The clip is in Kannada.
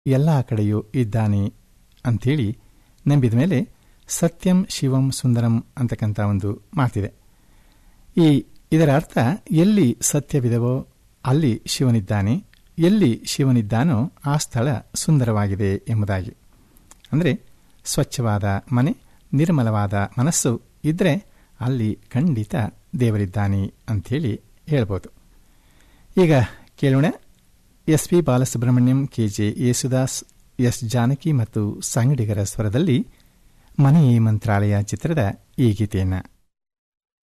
ಎಲ್ಲ ಕಡೆಯೂ ಇದ್ದಾನೆ ಅಂಥೇಳಿ ನಂಬಿದ ಮೇಲೆ ಸತ್ಯಂ ಶಿವಂ ಸುಂದರಂ ಅಂತಕ್ಕಂಥ ಒಂದು ಮಾತಿದೆ ಈ ಇದರ ಅರ್ಥ ಎಲ್ಲಿ ಸತ್ಯವಿದವೋ ಅಲ್ಲಿ ಶಿವನಿದ್ದಾನೆ ಎಲ್ಲಿ ಶಿವನಿದ್ದಾನೋ ಆ ಸ್ಥಳ ಸುಂದರವಾಗಿದೆ ಎಂಬುದಾಗಿ ಅಂದರೆ ಸ್ವಚ್ಛವಾದ ಮನೆ ನಿರ್ಮಲವಾದ ಮನಸ್ಸು ಇದ್ರೆ ಅಲ್ಲಿ ಖಂಡಿತ ದೇವರಿದ್ದಾನೆ ಅಂಥೇಳಿ ಹೇಳ್ಬೋದು ಈಗ ಕೇಳೋಣ S P Balasubrahmanyam K J Yesudas S Janaki ಮತ್ತು ಸಂಗಡಿಗರ ಸ್ವರದಲ್ಲಿ ಮನೆಯೇ ಮಂತ್ರಾಲಯ ಚಿತ್ರದ ಈ ಗೀತೆಯನ್ನು